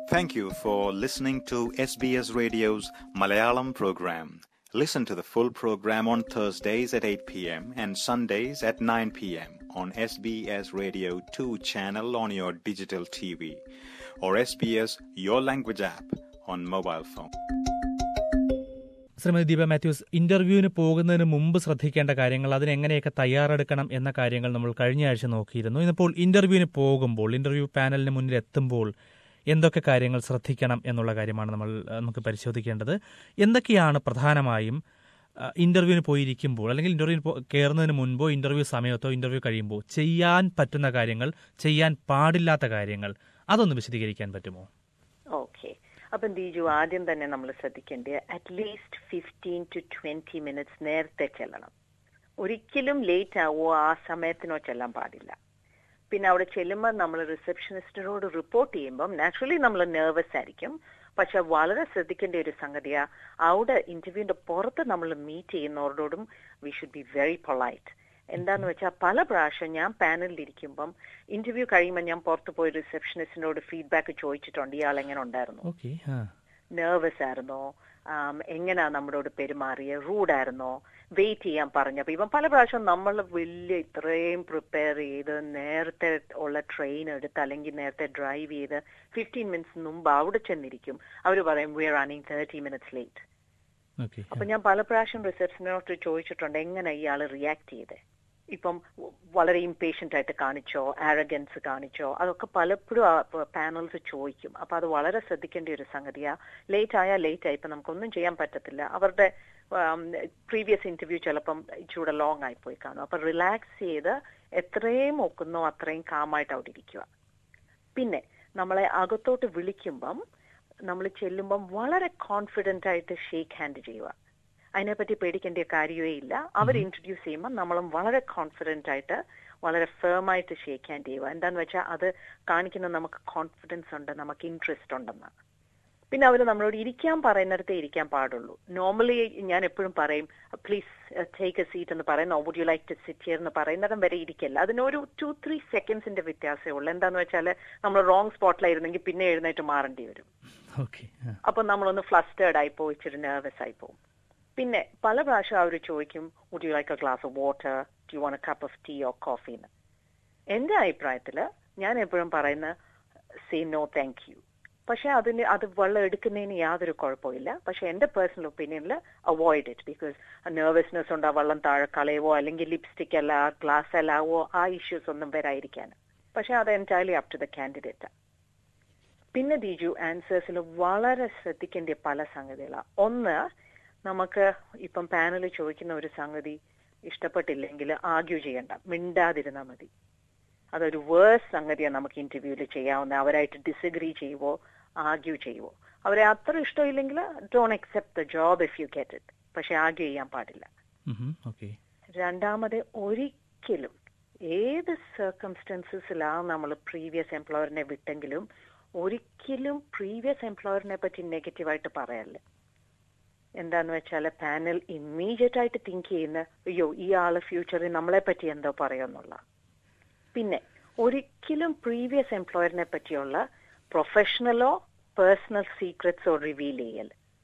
Thank you for listening to SBS Radio's Malayalam program. Listen to the full program on Thursdays at 8 p.m. and Sundays at 9 p.m. on SBS Radio 2 channel on your digital TV or SBS Your Language app on mobile phone. Shrimati Deepa Mathews ഇന്റർവ്യൂവിന് പോകുന്നതിന് മുമ്പ് ശ്രദ്ധിക്കേണ്ട കാര്യങ്ങൾ അതിനെങ്ങനെയൊക്കെ തയ്യാറെടുക്കണം എന്ന കാര്യങ്ങൾ നമ്മൾ കഴിഞ്ഞ ആഴ്ച നോക്കിയിരുന്നു ഇന്നിപ്പോൾ ഇന്റർവ്യൂവിന് പോകുമ്പോൾ ഇന്റർവ്യൂ പാനലിന് മുന്നിൽ എത്തുമ്പോൾ എന്തൊക്കെ കാര്യങ്ങൾ ശ്രദ്ധിക്കണം എന്നുള്ള കാര്യമാണ് നമ്മൾ അഹ്, നമുക്ക് പരിശോധിക്കേണ്ടത് എന്തൊക്കെയാണ് പ്രധാനമായും അഹ്, ഇന്റർവ്യൂവിന് പോയിരിക്കുമ്പോൾ അല്ലെങ്കിൽ ഇന്റർവ്യൂവിന് പോ- കയറുന്നതിന് മുൻപോ ഇന്റർവ്യൂ സമയത്തോ ഇന്റർവ്യൂ കഴിയുമ്പോൾ ചെയ്യാൻ പറ്റുന്ന കാര്യങ്ങൾ ചെയ്യാൻ പാടില്ലാത്ത കാര്യങ്ങൾ അതൊന്ന് വിശദീകരിക്കാൻ പറ്റുമോ ഓക്കെ അപ്പം ദീജു ആദ്യം തന്നെ നമ്മൾ ശ്രദ്ധിക്കേണ്ടത് at least fifteen to twenty minutes നേരത്തെ ചെല്ലണം ഒരിക്കലും ലേറ്റ് ആവോ ആ സമയത്തിനോ ചെല്ലാൻ പാടില്ല പിന്നെ അവിടെ ചെല്ലുമ്പോൾ നമ്മൾ റിസപ്ഷനിസ്റ്റിനോട് റിപ്പോർട്ട് ചെയ്യുമ്പം നാച്ചുറലി നമ്മൾ നെർവസ് ആയിരിക്കും പക്ഷെ വളരെ ശ്രദ്ധിക്കേണ്ട ഒരു സംഗതിയാ അവിടെ ഇന്റർവ്യൂവിന്റെ പുറത്ത് നമ്മൾ മീറ്റ് ചെയ്യുന്നവരോടും we should be very polite എന്താന്ന് വെച്ചാൽ പല പ്രാവശ്യം ഞാൻ പാനലിൽ ഇരിക്കുമ്പം ഇന്റർവ്യൂ കഴിയുമ്പോൾ ഞാൻ പുറത്ത് പോയി റിസപ്ഷനിസ്റ്റിനോട് ഫീഡ്ബാക്ക് ചോദിച്ചിട്ടുണ്ട് ഇയാൾ എങ്ങനെ ഉണ്ടായിരുന്നു ഓക്കെ ആ നെർവസ് ആയിരുന്നോ ആം, എങ്ങനെയാ നമ്മളോട് പെരുമാറിയ റൂഡായിരുന്നോ വെയിറ്റ് ചെയ്യാൻ പറഞ്ഞപ്പോ ഇവൻ പല പ്രാവശ്യം നമ്മൾ വലിയ ഇത്രയും പ്രിപ്പയർ ചെയ്ത് നേരത്തെ ഉള്ള ട്രെയിൻ എടുത്ത് അല്ലെങ്കിൽ നേരത്തെ ഡ്രൈവ് ചെയ്ത് ഫിഫ്റ്റീൻ മിനിറ്റ്സ് മുമ്പ് അവിടെ ചെന്നിരിക്കും അവർ പറയും we are running thirty minutes late okay അപ്പൊ ഞാൻ പല പ്രാവശ്യം റിസപ്ഷനോട് ചോദിച്ചിട്ടുണ്ട് എങ്ങനെ ഇയാൾ റിയാക്ട് ചെയ്തേ ഇപ്പം വളരെ ഇംപേഷ്യന്റ് ആയിട്ട് കാണിച്ചോ ആരഗൻസ് കാണിച്ചോ അതൊക്കെ പലപ്പോഴും പാനൽസ് ചോദിക്കും അപ്പൊ അത് വളരെ ശ്രദ്ധിക്കേണ്ട ഒരു സംഗതിയാ ലേറ്റ് ആയാൽ ലേറ്റ് ആയി ഇപ്പൊ നമുക്കൊന്നും ചെയ്യാൻ പറ്റത്തില്ല അവരുടെ പ്രീവിയസ് ഇന്റർവ്യൂ ചിലപ്പം ഇച്ചിരൂടെ ലോങ് ആയി പോയി കാണും അപ്പൊ റിലാക്സ് ചെയ്ത് എത്രയും ഒക്കുന്നോ അത്രയും കാമായിട്ട് അവിടെ ഇരിക്കുക പിന്നെ നമ്മളെ അകത്തോട്ട് വിളിക്കുമ്പം നമ്മൾ ചെല്ലുമ്പം വളരെ കോൺഫിഡന്റ് ആയിട്ട് ഷേക്ക് ഹാൻഡ് ചെയ്യുക അതിനെപ്പറ്റി പേടിക്കേണ്ട കാര്യമേ ഇല്ല അവർ ഇൻട്രൊഡ്യൂസ് ചെയ്യുമ്പോൾ നമ്മളും വളരെ കോൺഫിഡന്റ് ആയിട്ട് വളരെ ഫേം ആയിട്ട് ഷേക്ക് ഹാൻഡ് ചെയ്യുക എന്താന്ന് വെച്ചാൽ അത് കാണിക്കുന്ന നമുക്ക് കോൺഫിഡൻസ് ഉണ്ട് നമുക്ക് ഇൻട്രസ്റ്റ് ഉണ്ടെന്ന് പിന്നെ അവർ നമ്മളോട് ഇരിക്കാൻ പറയുന്നിടത്തേ ഇരിക്കാൻ പാടുള്ളൂ നോർമലി ഞാൻ എപ്പോഴും പറയും പ്ലീസ് ടേക്ക് എ സീറ്റ് എന്ന് പറയുന്ന would you like to sit here എന്ന് പറയുന്നിടം വരെ ഇരിക്കല്ല അതിനൊരു ടു ത്രീ സെക്കൻഡ്സിന്റെ വ്യത്യാസമേ ഉള്ളൂ എന്താന്ന് വെച്ചാൽ നമ്മൾ റോങ് സ്പോട്ടിലായിരുന്നെങ്കിൽ പിന്നെ എഴുന്നേറ്റ് മാറേണ്ടി വരും ഓക്കെ ആ അപ്പൊ നമ്മളൊന്ന് ഫ്ലസ്റ്റേർഡ് ആയി പോകും ഇച്ചിരി നെർവസ് ആയി പോകും പിന്നെ പല പ്രാവശ്യം അവർ ചോദിക്കും would you like a glass of water do you want a cup of tea or coffee എന്ന് എന്റെ അഭിപ്രായത്തില് ഞാൻ എപ്പോഴും പറയുന്ന സേ നോ താങ്ക് യു പക്ഷെ അതിന് അത് വെള്ളം എടുക്കുന്നതിന് യാതൊരു കുഴപ്പമില്ല പക്ഷെ എന്റെ പേഴ്സണൽ ഒപ്പീനിയനിൽ അവോയ്ഡ് ഇറ്റ് ബിക്കോസ് നെർവസ്നെസ് ഉണ്ട് ആ വെള്ളം താഴെ കളയുവോ അല്ലെങ്കിൽ ലിപ്സ്റ്റിക് അല്ല ഗ്ലാസ് അല്ലാവോ ആ ഇഷ്യൂസ് ഒന്നും വരാതിരിക്കാൻ പക്ഷെ അത് entirely up to the candidate പിന്നെ ദിജു ആൻസേഴ്സിൽ വളരെ ശ്രദ്ധിക്കേണ്ട പല സംഗതികളാണ് ഒന്ന് നമുക്ക് ഇപ്പം പാനൽ ചോദിക്കുന്ന ഒരു സംഗതി ഇഷ്ടപ്പെട്ടില്ലെങ്കിൽ ആർഗ്യൂ ചെയ്യണ്ട മിണ്ടാതിരുന്നാൽ മതി അതൊരു വേഴ്സ് സംഗതിയാണ് നമുക്ക് ഇന്റർവ്യൂവിൽ ചെയ്യാവുന്ന അവരായിട്ട് ഡിസഗ്രി ചെയ്യുവോ ആർഗ്യൂ ചെയ്യുവോ അവരെ അത്ര ഇഷ്ടമില്ലെങ്കിൽ don't accept the job if you get it പക്ഷെ ആർഗ്യൂ ചെയ്യാൻ പാടില്ല ഓക്കെ രണ്ടാമത് ഒരിക്കലും ഏത് സർക്കംസ്റ്റൻസസിലാണ് നമ്മൾ പ്രീവിയസ് എംപ്ലോയറിനെ വിട്ടെങ്കിലും ഒരിക്കലും പ്രീവിയസ് എംപ്ലോയറിനെ പറ്റി നെഗറ്റീവായിട്ട് പറയല്ല എന്താന്ന് വെച്ചാൽ പാനൽ ഇമ്മീഡിയറ്റ് ആയിട്ട് തിങ്ക് ചെയ്യുന്ന അയ്യോ ഈ ആള് ഫ്യൂച്ചറിൽ നമ്മളെ പറ്റി എന്തോ പറയുമെന്നുള്ള പിന്നെ ഒരിക്കലും പ്രീവിയസ് എംപ്ലോയറിനെ പറ്റിയുള്ള പ്രൊഫഷണലോ പേഴ്സണൽ സീക്രറ്റ്സോ റിവീൽ ചെയ്യൽ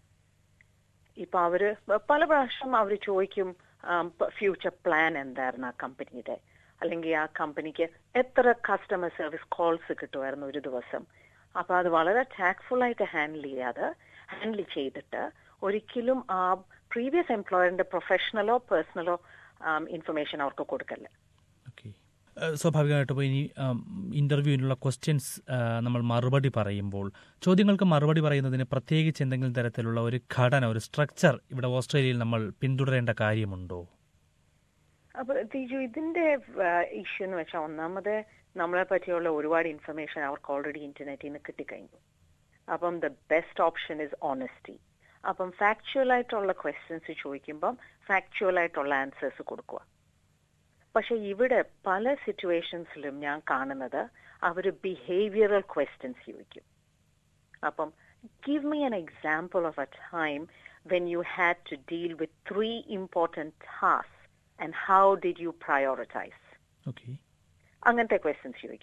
ഇപ്പൊ അവര് പല പ്രാവശ്യം അവർ ചോദിക്കും ഫ്യൂച്ചർ പ്ലാൻ എന്തായിരുന്നു ആ കമ്പനിയുടെ അല്ലെങ്കിൽ ആ കമ്പനിക്ക് എത്ര കസ്റ്റമർ സർവീസ് കോൾസ് കിട്ടുമായിരുന്നു ഒരു ദിവസം അപ്പൊ അത് വളരെ ടാക്ട്ഫുൾ ആയിട്ട് ഹാൻഡിൽ ചെയ്യാതെ ഹാൻഡിൽ ചെയ്തിട്ട് ഒരിക്കലും ആ പ്രീവിയസ് എംപ്ലോയറിന്റെ പ്രൊഫഷണലോ പേഴ്സണലോ ഇൻഫർമേഷൻ അവർക്ക് കൊടുക്കല്ല ഓക്കെ സ്വാഭാവികമായിട്ടും ഇനി ഇന്റർവ്യൂവിനുള്ള ക്വസ്റ്റ്യൻസ് നമ്മൾ മറുപടി പറയുമ്പോൾ ചോദ്യങ്ങൾക്ക് മറുപടി പറയുന്നതിന് പ്രത്യേകിച്ച് എന്തെങ്കിലും തരത്തിലുള്ള ഒരു ഘടന ഒരു സ്ട്രക്ചർ ഇവിടെ ഓസ്ട്രേലിയയിൽ നമ്മൾ പിന്തുടരേണ്ട കാര്യമുണ്ടോ അപ്പൊ തീജു ഇതിന്റെ ഇഷ്യൂ എന്ന് വെച്ചാൽ ഒന്നാമത് നമ്മളെ പറ്റിയുള്ള ഒരുപാട് ഇൻഫർമേഷൻ അവർക്ക് ഓൾറെഡി ഇന്റർനെറ്റിൽ നിന്ന് കിട്ടിക്കഴിഞ്ഞു അപ്പം the best option is honesty അപ്പം ഫാക്ച്വൽ ആയിട്ടുള്ള ക്വസ്റ്റ്യൻസ് ചോദിക്കുമ്പം ഫാക്ച്വൽ ആയിട്ടുള്ള ആൻസേഴ്സ് കൊടുക്കുക പക്ഷെ ഇവിടെ പല സിറ്റുവേഷൻസിലും ഞാൻ കാണുന്നത് അവർ ബിഹേവിയറൽ ക്വസ്റ്റ്യൻസ് ചോദിക്കും അപ്പം give me an example of a time when you had to deal with three important task and how did you prioritise okay അങ്ങനത്തെ ക്വസ്റ്റ്യൻസ് ചോദിക്കും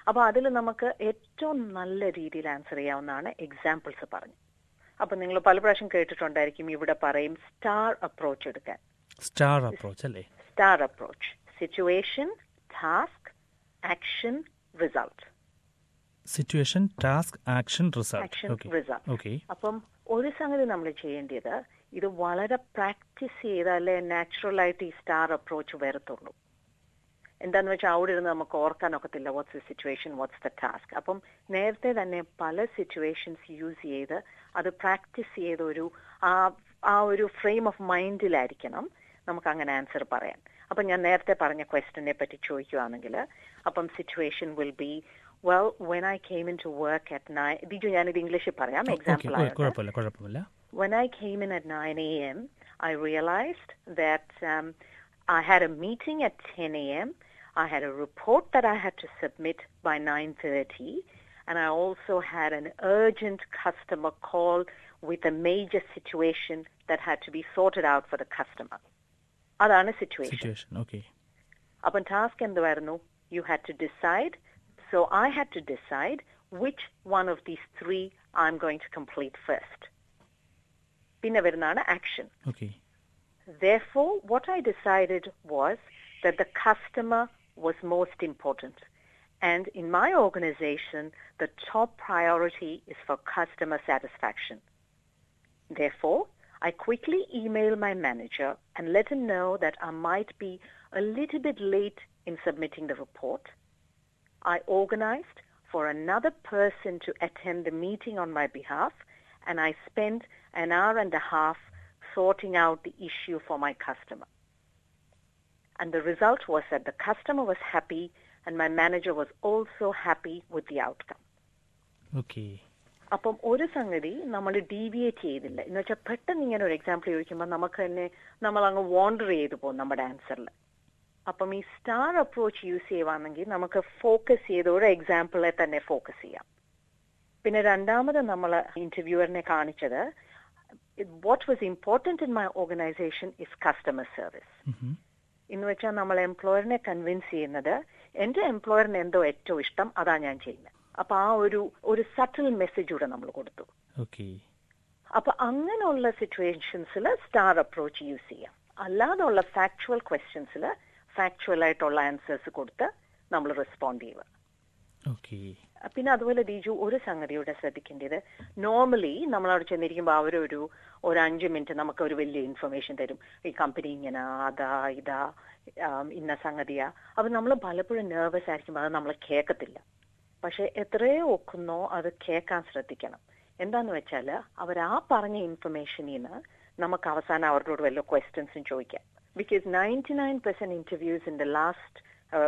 അപ്പൊ അതിൽ നമുക്ക് ഏറ്റവും നല്ല രീതിയിൽ ആൻസർ ചെയ്യാവുന്നതാണ് എക്സാമ്പിൾസ് പറഞ്ഞു അപ്പൊ നിങ്ങൾ പല പ്രാവശ്യം കേട്ടിട്ടുണ്ടായിരിക്കും ഇവിടെ പറയും സ്റ്റാർ അപ്രോച്ച് എടുക്കാൻ സ്റ്റാർ അപ്രോച്ച് അല്ലേ STAR approach situation task action result situation task action result action okay result okay അപ്പം ഒരു സംഗതി നമ്മൾ ചെയ്യേണ്ടത് ഇത് വളരെ പ്രാക്ടീസ് ചെയ്താലേ നാച്ചുറൽ ആയിട്ട് ഈ സ്റ്റാർ അപ്രോച്ച് വരത്തുള്ളൂ എന്താന്ന് വെച്ചാൽ അവിടെ ഇരുന്ന് നമുക്ക് ഓർക്കാനൊക്കത്തില്ല what's the situation what's the task അപ്പം നേരത്തെ തന്നെ പല സിറ്റുവേഷൻസ് യൂസ് ചെയ്ത് അത് പ്രാക്ടീസ് ചെയ്ത ഒരു ആ ആ ഒരു ഫ്രെയിം ഓഫ് മൈൻഡിലായിരിക്കണം നമുക്ക് അങ്ങനെ ആൻസർ പറയാൻ അപ്പം ഞാൻ നേരത്തെ പറഞ്ഞ ക്വസ്റ്റിനെ പറ്റി ചോദിക്കുകയാണെങ്കിൽ അപ്പം situation will be well when I came in to work at nine Biju ഞാനിത് ഇംഗ്ലീഷിൽ പറയാം ഓക്കെ എക്സാമ്പിൾ ആയിട്ട് കുഴപ്പമില്ല കുഴപ്പമില്ല when I came in at 9 a.m., I realized that um, I had a meeting at 10 a.m. I had a report that I had to submit by 9:30, and I also had an urgent customer call with a major situation that had to be sorted out for the customer. അതാണ് situation situation okay അപ്പം task എന്തുവായിരുന്നു you had to decide so I had to decide which one of these three I am going to complete first പിന്നെ വരുന്നതാണ് action okay Therefore, what I decided was that the customer was most important. And in my organization, the top priority is for customer satisfaction. Therefore, I quickly emailed my manager and let him know that I might be a little bit late in submitting the report. I organized for another person to attend the meeting on my behalf, and I spent an hour and a half sorting out the issue for my customer. And the result was that the customer was happy and my manager was also happy with the outcome. Okay അപ്പം ഒരു സംഗതി നമ്മൾ deviate ചെയ്തില്ല എന്ന് വെച്ചാൽ പെട്ടെന്ന് ഇങ്ങനെ ഒരു എക്സാമ്പിൾ ചോദിക്കുമ്പോൾ നമുക്ക് തന്നെ നമ്മൾ അങ്ങ് വാണ്ടർ ചെയ്തു പോകും നമ്മുടെ ആൻസറിൽ അപ്പം ഈ സ്റ്റാർ അപ്രോച്ച് യൂസ് ചെയ്യുവാണെങ്കിൽ നമുക്ക് ഫോക്കസ് ചെയ്ത് ഒരു എക്സാമ്പിളെ തന്നെ ഫോക്കസ് ചെയ്യാം പിന്നെ രണ്ടാമത് നമ്മൾ ഇന്റർവ്യൂവറിനെ കാണിച്ചത് what was important in my organisation is customer service എന്ന് വെച്ചാൽ നമ്മൾ എംപ്ലോയറിനെ കൺവിൻസ് ചെയ്യുന്നത് എന്റെ എംപ്ലോയറിന് എന്തോ ഏറ്റവും ഇഷ്ടം അതാ ഞാൻ ചെയ്യുന്നത് അപ്പൊ ആ ഒരു ഒരു സട്ടിൽ മെസ്സേജ് കൂടെ നമ്മൾ കൊടുത്തു ഓക്കെ അപ്പൊ അങ്ങനെയുള്ള സിറ്റുവേഷൻസിൽ സ്റ്റാർ അപ്രോച്ച് യൂസ് ചെയ്യാം അല്ലാതുള്ള ഫാക്ച്വൽ ക്വസ്റ്റ്യൻസിൽ ഫാക്ച്വൽ ആയിട്ടുള്ള ആൻസേഴ്സ് കൊടുത്ത് നമ്മൾ റെസ്പോണ്ട് ചെയ്യുക ഓക്കെ പിന്നെ അതുപോലെ ദീജു ഒരു സംഗതിയുടെ ശ്രദ്ധിക്കേണ്ടത് നോർമലി നമ്മൾ അവിടെ ചെന്നിരിക്കുമ്പോൾ അവരൊരു ഒരു അഞ്ച് മിനിറ്റ് നമുക്ക് ഒരു വലിയ ഇൻഫർമേഷൻ തരും ഈ കമ്പനി ഇങ്ങനെ അതാ ഇതാ ആം, ഇന്ന സംഗതിയാ അപ്പൊ നമ്മൾ പലപ്പോഴും നെർവസ് ആയിരിക്കുമ്പോൾ അത് നമ്മൾ കേൾക്കത്തില്ല പക്ഷെ എത്രയോ ഒക്കുന്നോ അത് കേൾക്കാൻ ശ്രദ്ധിക്കണം എന്താന്ന് വെച്ചാൽ അവർ ആ പറഞ്ഞ ഇൻഫർമേഷനിൽ നിന്ന് നമുക്ക് അവസാനം അവരോട് വല്ല ക്വസ്റ്റ്യൻസും ചോദിക്കാം because ninety nine percent interviews in the last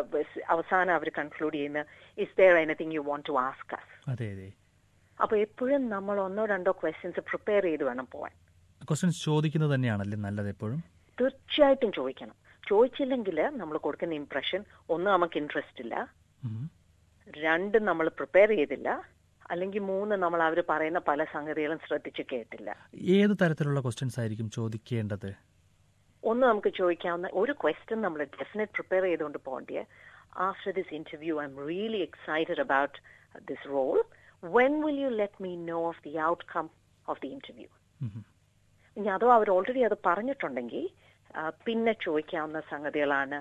അവസാനം അവർ കൺക്ലൂഡ് ചെയ്യുന്ന is there anything you want to ask us അതെ അതെ അപ്പൊ എപ്പോഴും നമ്മൾ ഒന്നോ രണ്ടോ ക്വസ്റ്റ്യൻസ് പ്രിപ്പയർ ചെയ്ത് വേണം പോവാൻ ക്വസ്റ്റ്യൻസ് ചോദിക്കുന്നത് തന്നെയാണല്ലേ നല്ലത് എപ്പോഴും തീർച്ചയായിട്ടും ചോദിക്കണം ചോദിച്ചില്ലെങ്കിൽ നമ്മൾ കൊടുക്കുന്ന ഇംപ്രഷൻ ഒന്ന് നമുക്ക് ഇൻട്രസ്റ്റ് ഇല്ല ഉം. രണ്ട് നമ്മൾ പ്രിപ്പയർ ചെയ്തില്ല അല്ലെങ്കിൽ മൂന്ന് നമ്മൾ അവർ പറയുന്ന പല സംഗതികളും ശ്രദ്ധിച്ച് കേട്ടില്ല ഏത് തരത്തിലുള്ള ക്വസ്റ്റ്യൻസ് ആയിരിക്കും ചോദിക്കേണ്ടത് ഒന്ന് നമുക്ക് ചോദിക്കാവുന്ന ഒരു ക്വസ്റ്റ്യൻ നമ്മൾ ഡെഫിനറ്റ് പ്രിപ്പയർ ചെയ്തുകൊണ്ട് പോകേണ്ടത് after this interview I am really excited about this role when will you let me know of the outcome of the interview um. ഇനി അതോ അവർ ഓൾറെഡി അത് പറഞ്ഞിട്ടുണ്ടെങ്കിൽ ആ, പിന്നെ ചോദിക്കാവുന്ന സംഗതികളാണ്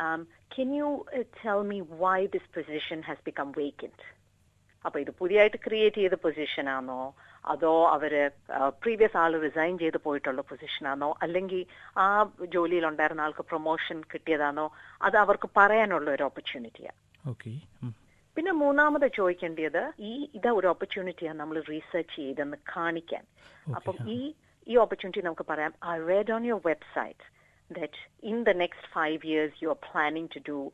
can you tell me why this position has become vacant അപ്പൊ ഇത് പുതിയതായിട്ട് ക്രിയേറ്റ് ചെയ്ത പൊസിഷൻ ആണോ അതോ അവര് പ്രീവിയസ് ആൾ റിസൈൻ ചെയ്ത് പോയിട്ടുള്ള പൊസിഷൻ ആണോ അല്ലെങ്കിൽ ആ ജോലിയിൽ ഉണ്ടായിരുന്ന ആൾക്ക് പ്രൊമോഷൻ കിട്ടിയതാണോ അത് അവർക്ക് പറയാനുള്ള ഒരു ഓപ്പർച്യൂണിറ്റിയാണ് ഓക്കെ ഉം. പിന്നെ മൂന്നാമത് ചോദിക്കേണ്ടത് ഈ ഇതാ ഒരു ഓപ്പർച്യൂണിറ്റിയാണ് നമ്മൾ റീസെർച്ച് ചെയ്തെന്ന് കാണിക്കാൻ അപ്പം ഈ ഈ ഓപ്പർച്യൂണിറ്റി നമുക്ക് പറയാം I read on your website that in the next five years you are planning to do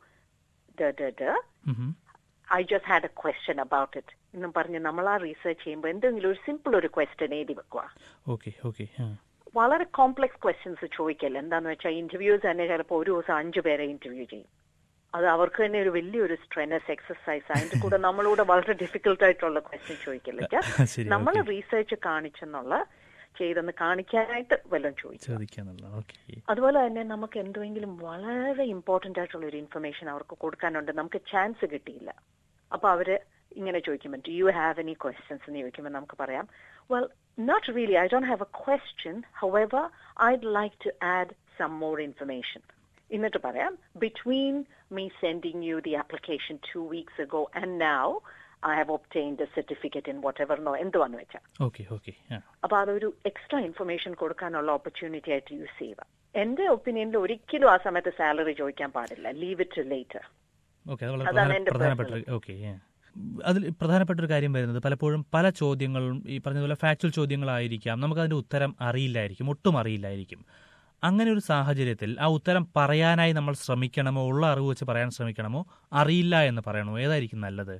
the the the um. I just had a question about it എന്നും പറഞ്ഞ് നമ്മൾ ആ റീസെർച്ച് ചെയ്യുമ്പോൾ എന്തെങ്കിലും ഒരു സിമ്പിൾ ഒരു ക്വസ്റ്റ്യൻ എഴുതി വെക്കുക ഓക്കെ ഓക്കെ ആ. വളരെ കോംപ്ലക്സ് ക്വസ്റ്റ്യൻസ് ചോദിക്കല്ല എന്താന്ന് വെച്ചാൽ ഇന്റർവ്യൂസ് തന്നെ ചിലപ്പോൾ ഒരു ദിവസം അഞ്ചു പേരെ ഇന്റർവ്യൂ ചെയ്യും അത് അവർക്ക് തന്നെ ഒരു വലിയൊരു സ്ട്രെനസ് എക്സസൈസ് അതിന്റെ കൂടെ നമ്മളൂടെ വളരെ ഡിഫിക്കൽട്ട് ആയിട്ടുള്ള ക്വസ്റ്റ്യൻ ചോദിക്കില്ല ശരി, നമ്മൾ okay. റീസെർച്ച് കാണിച്ചെന്നുള്ള ചെയ്തെന്ന് കാണിക്കാനായിട്ട് വല്ലതും ചോദിക്കും ചോദിക്കാന്നുള്ള ഓക്കെ അതുപോലെ തന്നെ നമുക്ക് എന്തെങ്കിലും വളരെ ഇമ്പോർട്ടന്റ് ആയിട്ടുള്ള ഒരു ഇൻഫർമേഷൻ അവർക്ക് കൊടുക്കാനുണ്ട് നമുക്ക് ചാൻസ് കിട്ടിയില്ല അപ്പൊ അവര് ഇങ്ങനെ ചോദിക്കുമ്പോൾ do you have any questions എന്ന് ചോദിക്കുമ്പോൾ നമുക്ക് പറയാം well not really I don't have a question however I'd like to add some more information എന്നിട്ട് പറയാം between me sending you the application two weeks ago and now I have obtained a certificate in whatever no എന്തുവാന്ന് വെച്ചാൽ okay okay ആ അപ്പൊ അതൊരു extra information കൊടുക്കാനുള്ള opportunity ആയിട്ട് use ചെയ്യുക എന്റെ ഒപ്പീനിയനിൽ ഒരിക്കലും ആ സമയത്ത് സാലറി ചോദിക്കാൻ പാടില്ല ലീവ് ഇറ്റ് ലേറ്റർ ഓക്കെ അത് വളരെ അതാണ് പ്രധാന- എൻ്റെ പ്രധാനപ്പെട്ട ഒരു- ഓക്കെ അതിൽ പ്രധാനപ്പെട്ട ഒരു കാര്യം വരുന്നത് പലപ്പോഴും പല ചോദ്യങ്ങളും ഈ പറഞ്ഞതുപോലെ ഫാക്ച്വൽ ചോദ്യങ്ങളായിരിക്കാം നമുക്കതിന്റെ ഉത്തരം അറിയില്ലായിരിക്കും ഒട്ടും അറിയില്ലായിരിക്കും അങ്ങനെ ഒരു സാഹചര്യത്തിൽ ആ ഉത്തരം പറയാനായി നമ്മൾ ശ്രമിക്കണമോ ഉള്ള അറിവ് വെച്ച് പറയാൻ ശ്രമിക്കണമോ അറിയില്ല എന്ന് പറയണമോ ഏതായിരിക്കും നല്ലത്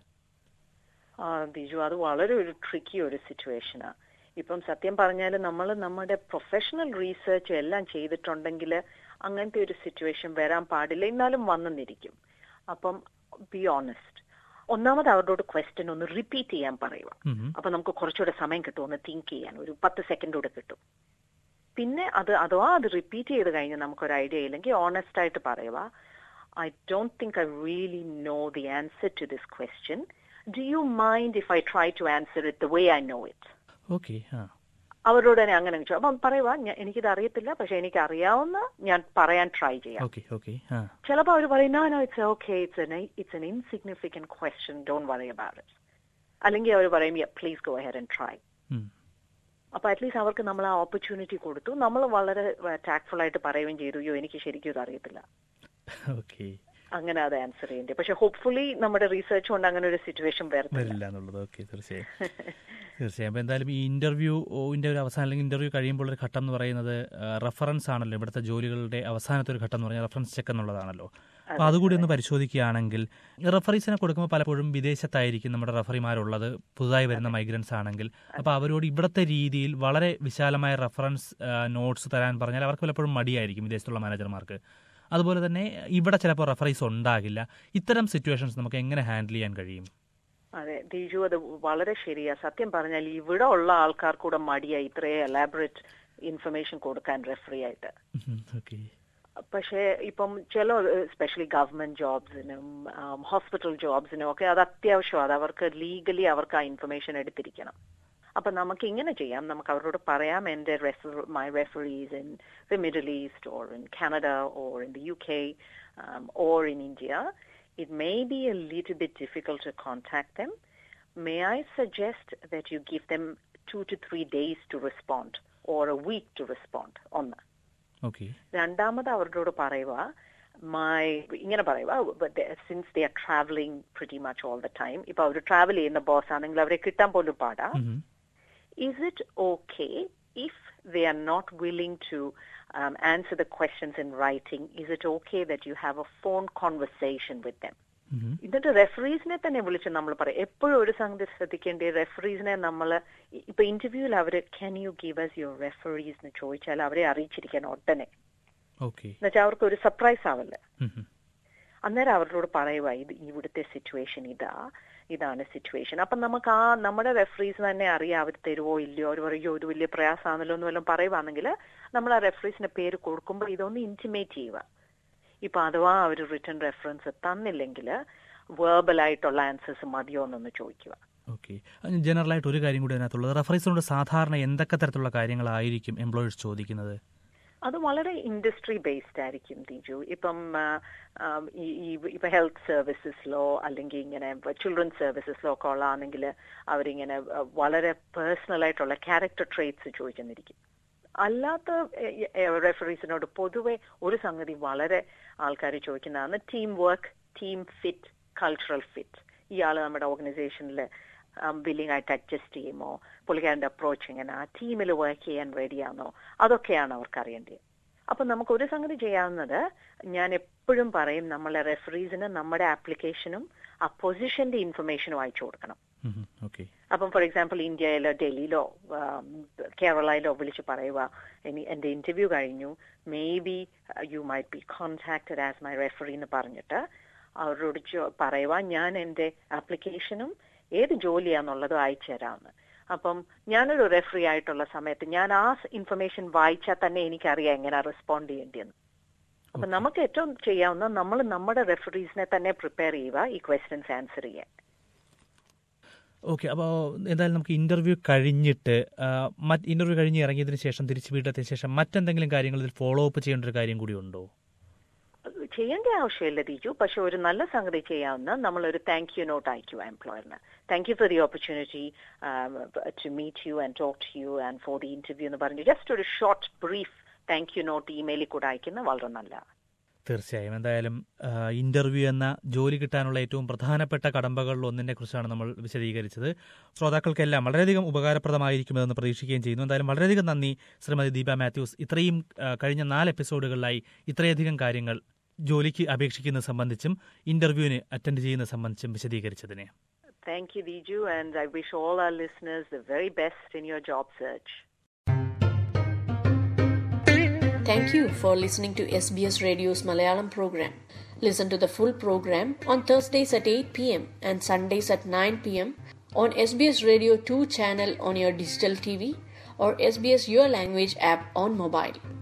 ആ ബിജു അത് വളരെ ഒരു ട്രിക്കി ഒരു സിറ്റുവേഷനാ ഇപ്പം സത്യം പറഞ്ഞാൽ നമ്മൾ നമ്മുടെ പ്രൊഫഷണൽ റീസെർച്ച് എല്ലാം ചെയ്തിട്ടുണ്ടെങ്കിൽ അങ്ങനത്തെ ഒരു സിറ്റുവേഷൻ വരാൻ പാടില്ല എന്നാലും വന്നെന്നിരിക്കും അപ്പം ബി ഓണസ്റ്റ് ഒന്നാമത് അവരോട് ക്വസ്റ്റ്യൻ ഒന്ന് റിപ്പീറ്റ് ചെയ്യാൻ പറയുക ഉം. അപ്പൊ നമുക്ക് കുറച്ചുകൂടെ സമയം കിട്ടും ഒന്ന് തിങ്ക് ചെയ്യാൻ ഒരു പത്ത് സെക്കൻഡ് കൂടെ കിട്ടും പിന്നെ അത് അഥവാ അത് റിപ്പീറ്റ് ചെയ്ത് കഴിഞ്ഞ് നമുക്കൊരു ഐഡിയ ഇല്ലെങ്കിൽ ഓണസ്റ്റ് ആയിട്ട് പറയുക I don't think I really know the answer to this question do you mind if I try to answer it the way I know it okay ആ അവരോട് തന്നെ അങ്ങനെ ചോദിച്ചു അപ്പം പറയുക "ഞാൻ- എനിക്കിത് അറിയത്തില്ല പക്ഷെ എനിക്ക് അറിയാവുന്ന ഞാൻ പറയാൻ ട്രൈ ചെയ്യാം ഓക്കെ ഓക്കെ ആ ചിലപ്പോൾ അവർ പറയും no no it's okay it's an it's an insignificant question don't worry about it അല്ലെങ്കിൽ അവർ പറയും please go ahead and try um. അപ്പൊ അറ്റ്ലീസ്റ്റ് അവർക്ക് നമ്മൾ ആ ഓപ്പർച്യൂണിറ്റി കൊടുത്തു നമ്മൾ വളരെ ടാക്ട്ഫുൾ ആയിട്ട് പറയുകയും ചെയ്തു അയ്യോ എനിക്ക് ശരിക്കും ഇത് അറിയത്തില്ല ഓക്കെ അങ്ങനെ അത് ആൻസർ ചെയ്യേണ്ടത് പക്ഷെ ഹോപ്പ്ഫുള്ളി നമ്മുടെ റീസെർച്ച് കൊണ്ട് അങ്ങനെ ഒരു സിറ്റുവേഷൻ വരത്തില്ല വരില്ല എന്നുള്ളത് ഓക്കെ തീർച്ചയായും തീർച്ചയായും അപ്പോൾ എന്തായാലും ഈ ഇന്റർവ്യൂവിന്റെ ഒരു അവസാനം അല്ലെങ്കിൽ ഇന്റർവ്യൂ കഴിയുമ്പോൾ ഒരു ഘട്ടം എന്ന് പറയുന്നത് റെഫറൻസ് ആണല്ലോ ഇവിടുത്തെ ജോലികളുടെ അവസാനത്തെ ഒരു ഘട്ടം എന്ന് പറഞ്ഞാൽ റെഫറൻസ് ചെക്ക് എന്നുള്ളതാണല്ലോ അപ്പോൾ അതുകൂടി ഒന്ന് പരിശോധിക്കുകയാണെങ്കിൽ റെഫറീസിനെ കൊടുക്കുമ്പോൾ പലപ്പോഴും വിദേശത്തായിരിക്കും നമ്മുടെ റെഫറിമാരുള്ളത് പുതുതായി വരുന്ന മൈഗ്രൻസ് ആണെങ്കിൽ അപ്പോൾ അവരോട് ഇവിടുത്തെ രീതിയിൽ വളരെ വിശാലമായ റെഫറൻസ് നോട്ട്സ് തരാൻ പറഞ്ഞാൽ അവർക്ക് പലപ്പോഴും മടിയായിരിക്കും വിദേശത്തുള്ള മാനേജർമാർക്ക് അതുപോലെ തന്നെ ഇവിടെ ചിലപ്പോൾ റെഫറീസ് ഉണ്ടാകില്ല ഇത്തരം സിറ്റുവേഷൻസ് നമുക്ക് എങ്ങനെ ഹാൻഡിൽ ചെയ്യാൻ കഴിയും അതെ ദിജു അത് വളരെ ശരിയാ സത്യം പറഞ്ഞാൽ ഇവിടെ ഉള്ള ആൾക്കാർ കൂടെ മടിയാ ഇത്രയും എലാബറേറ്റ് ഇൻഫർമേഷൻ കൊടുക്കാൻ റെഫറി ആയിട്ട് ഓക്കെ പക്ഷേ ഇപ്പം ചില സ്പെഷ്യലി ഗവൺമെന്റ് ജോബ്സിനും ഹോസ്പിറ്റൽ ജോബ്സിനും ഒക്കെ അത് അത്യാവശ്യമാണ് അത് അവർക്ക് ലീഗലി അവർക്ക് ആ ഇൻഫർമേഷൻ എടുത്തിരിക്കണം അപ്പൊ നമുക്ക് ഇങ്ങനെ ചെയ്യാം നമുക്ക് അവരോട് പറയാം എന്റെ my referees in the Middle East or in Canada or in the U K or in India it may be a little bit difficult to contact them. May I suggest that you give them two to three days to respond or a week to respond on that? Okay രണ്ടാമത് അവരോട് പറയുക my ഇങ്ങനെ പറയുക since they are travelling pretty much all the time ഇപ്പൊ അവർ travel ചെയ്യുന്ന boss ആണെങ്കിൽ അവരെ കിട്ടാൻ പോലും പാടാ is it okay if they are not willing to um, answer the questions in writing? Is it okay that you have a phone conversation with them? എന്നിട്ട് റെഫറീസിനെ തന്നെ വിളിച്ച് നമ്മൾ പറയും എപ്പോഴും ഒരു സംഗതി ശ്രദ്ധിക്കേണ്ടത് റെഫറീസിനെ നമ്മൾ ഇപ്പൊ ഇന്റർവ്യൂവിൽ അവര് can you give us your referees എന്ന് ചോദിച്ചാൽ അവരെ അറിയിച്ചിരിക്കാൻ ഉടനെ ഓക്കെ എന്നുവെച്ചാൽ അവർക്ക് ഒരു സർപ്രൈസ് ആവല്ലേ അന്നേരം അവരോട് പറയുക ഇത് ഇവിടുത്തെ സിറ്റുവേഷൻ ഇതാ ഇതാണ് സിറ്റുവേഷൻ അപ്പം നമുക്ക് ആ നമ്മുടെ റെഫറീസ് തന്നെ അറിയാം അവർ തരുവോ ഇല്ലയോ അവർ പറയോ ഒരു വലിയ പ്രയാസമാണല്ലോ എന്ന് വല്ലതും പറയുവാണെങ്കിൽ നമ്മൾ ആ റെഫറീസിന്റെ പേര് കൊടുക്കുമ്പോൾ ഇതൊന്ന് ഇന്റിമേറ്റ് ചെയ്യുക ഇപ്പൊ അഥവാ അവർ റിട്ടേൺ റെഫറൻസ് തന്നില്ലെങ്കിൽ വേർബൽ ആയിട്ടുള്ള ആൻസേഴ്സ് മതിയോ എന്നൊന്ന് ചോദിക്കുക ഓക്കെ ജനറൽ ആയിട്ട് ഒരു കാര്യം കൂടി അതിനകത്തുള്ളത് റഫറീസിനോട് സാധാരണ എന്തൊക്കെ തരത്തിലുള്ള കാര്യങ്ങളായിരിക്കും എംപ്ലോയേഴ്സ് ചോദിക്കുന്നത് അത് വളരെ ഇൻഡസ്ട്രി ബേസ്ഡ് ആയിരിക്കും ദിജു ഇപ്പം ഇപ്പൊ ഹെൽത്ത് സർവീസസിലോ അല്ലെങ്കിൽ ഇങ്ങനെ ചിൽഡ്രൻസ് സർവീസസിലോ ഒക്കെ ഉള്ളതാണെങ്കിൽ അവരിങ്ങനെ വളരെ പേഴ്സണൽ ആയിട്ടുള്ള ക്യാരക്ടർ ട്രേറ്റ്സ് ചോദിച്ചെന്നിരിക്കും അല്ലാത്ത റെഫറീസിനോട് പൊതുവെ ഒരു സംഗതി വളരെ ആൾക്കാർ ചോദിക്കുന്നതാണ് team work team fit cultural fit ഇയാൾ നമ്മുടെ ഓർഗനൈസേഷനിൽ വില്ലിംഗ് ആയിട്ട് അഡ്ജസ്റ്റ് ചെയ്യുമോ പുള്ളിക്കാരന്റെ അപ്രോച്ച് എങ്ങനെ ടീമിൽ വർക്ക് ചെയ്യാൻ റെഡിയാണോ അതൊക്കെയാണ് അവർക്ക് അറിയേണ്ടത് അപ്പൊ നമുക്ക് ഒരു സംഗതി ചെയ്യാവുന്നത് ഞാൻ എപ്പോഴും പറയും നമ്മളെ റെഫറീസിന് നമ്മുടെ ആപ്ലിക്കേഷനും ആ പൊസിഷന്റെ ഇൻഫർമേഷനും അയച്ചു കൊടുക്കണം ഓക്കെ അപ്പം ഫോർ എക്സാമ്പിൾ ഇന്ത്യയിലോ ഡൽഹിയിലോ കേരളയിലോ വിളിച്ച് പറയുക എന്റെ ഇന്റർവ്യൂ കഴിഞ്ഞു maybe you might be contacted as my referee എന്ന് പറഞ്ഞിട്ട് അവരോട് പറയുക ഞാൻ എന്റെ ആപ്ലിക്കേഷനും ഏത് ജോലിയാന്നുള്ളതും അയച്ചു തരാമെന്ന് അപ്പം ഞാനൊരു റെഫറി ആയിട്ടുള്ള സമയത്ത് ഞാൻ ആ ഇൻഫർമേഷൻ വായിച്ചാൽ തന്നെ എനിക്കറിയാം എങ്ങനെ റെസ്പോണ്ട് ചെയ്യേണ്ടിയെന്ന് അപ്പൊ നമുക്ക് ഏറ്റവും ചെയ്യാവുന്ന നമ്മൾ നമ്മുടെ റെഫറീസിനെ തന്നെ പ്രിപ്പയർ ചെയ്യുക ഈ ക്വസ്റ്റ്യൻസ് ആൻസർ ചെയ്യാൻ ഓക്കെ അപ്പോൾ എന്തായാലും നമുക്ക് ഇന്റർവ്യൂ കഴിഞ്ഞിട്ട് ആ, മറ്റ് ഇന്റർവ്യൂ കഴിഞ്ഞ് ഇറങ്ങിയതിന് ശേഷം തിരിച്ച് വീട്ടിലെത്തിയ ശേഷം മറ്റെന്തെങ്കിലും കാര്യങ്ങൾ ഇതിൽ ഫോളോ അപ്പ് ചെയ്യേണ്ട ഒരു കാര്യം കൂടി ഉണ്ടോ ചെയ്യേണ്ട ആവശ്യമില്ല ദീജു പക്ഷെ ഒരു നല്ല സംഗതി ചെയ്യാവുന്ന നമ്മളൊരു താങ്ക് യു നോട്ട് അയക്കുക എംപ്ലോയറിന് thank you for the opportunity to meet you and talk to you and for the interview എന്ന് പറഞ്ഞു ജസ്റ്റ് ഒരു short brief thank you note ഇമെയിലിൽ കൂടെ അയക്കുന്നത് വളരെ നല്ല തീർച്ചയായും എന്തായാലും ഇന്റർവ്യൂ എന്ന ജോലി കിട്ടാനുള്ള ഏറ്റവും പ്രധാനപ്പെട്ട കടമ്പകളിൽ ഒന്നിനെ കുറിച്ചാണ് നമ്മൾ വിശദീകരിച്ചത് ശ്രോതാക്കൾക്കെല്ലാം വളരെയധികം ഉപകാരപ്രദമായിരിക്കുമെന്ന് പ്രതീക്ഷിക്കുകയും ചെയ്യുന്നു എന്തായാലും വളരെയധികം നന്ദി ശ്രീമതി ദീപ മാത്യൂസ് ഇത്രയും ആ, കഴിഞ്ഞ നാല് എപ്പിസോഡുകളിലായി ഇത്രയധികം കാര്യങ്ങൾ ജോലിക്ക് അപേക്ഷിക്കുന്നത് സംബന്ധിച്ചും ഇന്റർവ്യൂവിന് അറ്റൻഡ് ചെയ്യുന്നത് സംബന്ധിച്ചും വിശദീകരിച്ചതിന് Thank you, Diju, and I wish all our listeners the very best in your job search. Thank you for listening to SBS Radio's Malayalam program. Listen to the full program on Thursdays at 8 pm and Sundays at 9 pm on SBS Radio 2 channel on your digital TV or SBS Your Language app on mobile.